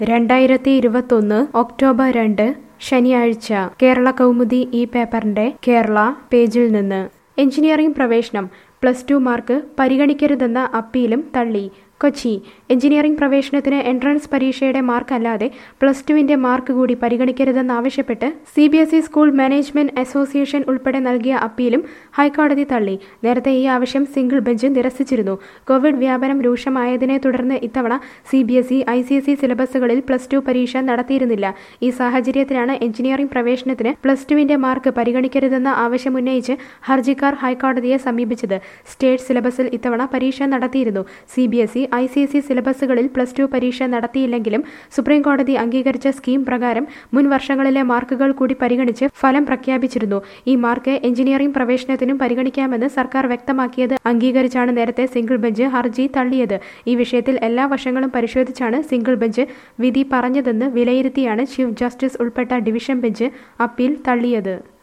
രണ്ടായിരത്തി ഇരുപത്തൊന്ന് ഒക്ടോബർ രണ്ട് ശനിയാഴ്ച കേരള കൗമുദി ഈ പേപ്പറിന്റെ കേരള പേജിൽ നിന്ന് എഞ്ചിനീയറിംഗ് പ്രവേശനം പ്ലസ് ടു മാർക്ക് പരിഗണിക്കരുതെന്ന അപ്പീലും തള്ളി കൊച്ചി എഞ്ചിനീയറിംഗ് പ്രവേശനത്തിന് എൻട്രൻസ് പരീക്ഷയുടെ മാർക്ക് അല്ലാതെ പ്ലസ് ടുവിന്റെ മാർക്ക് കൂടി പരിഗണിക്കരുതെന്നാവശ്യപ്പെട്ട് C B S E school management association ഉൾപ്പെടെ നൽകിയ അപ്പീലും ഹൈക്കോടതി തള്ളി നേരത്തെ ഈ ആവശ്യം സിംഗിൾ ബെഞ്ച് നിരസിച്ചിരുന്നു കോവിഡ് വ്യാപനം രൂക്ഷമായതിനെ തുടർന്ന് ഇത്തവണ C B S E I C S E സിലബസുകളിൽ പ്ലസ് ടു പരീക്ഷ നടത്തിയിരുന്നില്ല ഈ സാഹചര്യത്തിലാണ് എഞ്ചിനീയറിംഗ് പ്രവേശനത്തിന് പ്ലസ് ടുവിന്റെ മാർക്ക് പരിഗണിക്കരുതെന്ന ആവശ്യമുന്നയിച്ച് ഹർജിക്കാർ ഹൈക്കോടതിയെ സമീപിച്ചത് സ്റ്റേറ്റ് സിലബസിൽ ഇത്തവണ പരീക്ഷ നടത്തിയിരുന്നു C B S E I C S E സിലബസുകളിൽ പ്ലസ് ടു പരീക്ഷ നടത്തിയില്ലെങ്കിലും സുപ്രീം കോടതി അംഗീകരിച്ച സ്കീം പ്രകാരം മുൻ വർഷങ്ങളിലെ മാർക്കുകൾ കൂടി പരിഗണിച്ച് ഫലം പ്രഖ്യാപിച്ചിരുന്നു ഈ മാർക്ക് എഞ്ചിനീയറിംഗ് പ്രവേശനത്തിനും പരിഗണിക്കാമെന്ന് സർക്കാർ വ്യക്തമാക്കിയത് അംഗീകരിച്ചാണ് നേരത്തെ സിംഗിൾ ബെഞ്ച് ഹർജി തള്ളിയത് ഈ വിഷയത്തിൽ എല്ലാ വശങ്ങളും പരിശോധിച്ചാണ് സിംഗിൾ ബെഞ്ച് വിധി പറഞ്ഞതെന്ന് വിലയിരുത്തിയാണ് ചീഫ് ജസ്റ്റിസ് ഉൾപ്പെട്ട ഡിവിഷൻ ബെഞ്ച് അപ്പീൽ തള്ളിയത്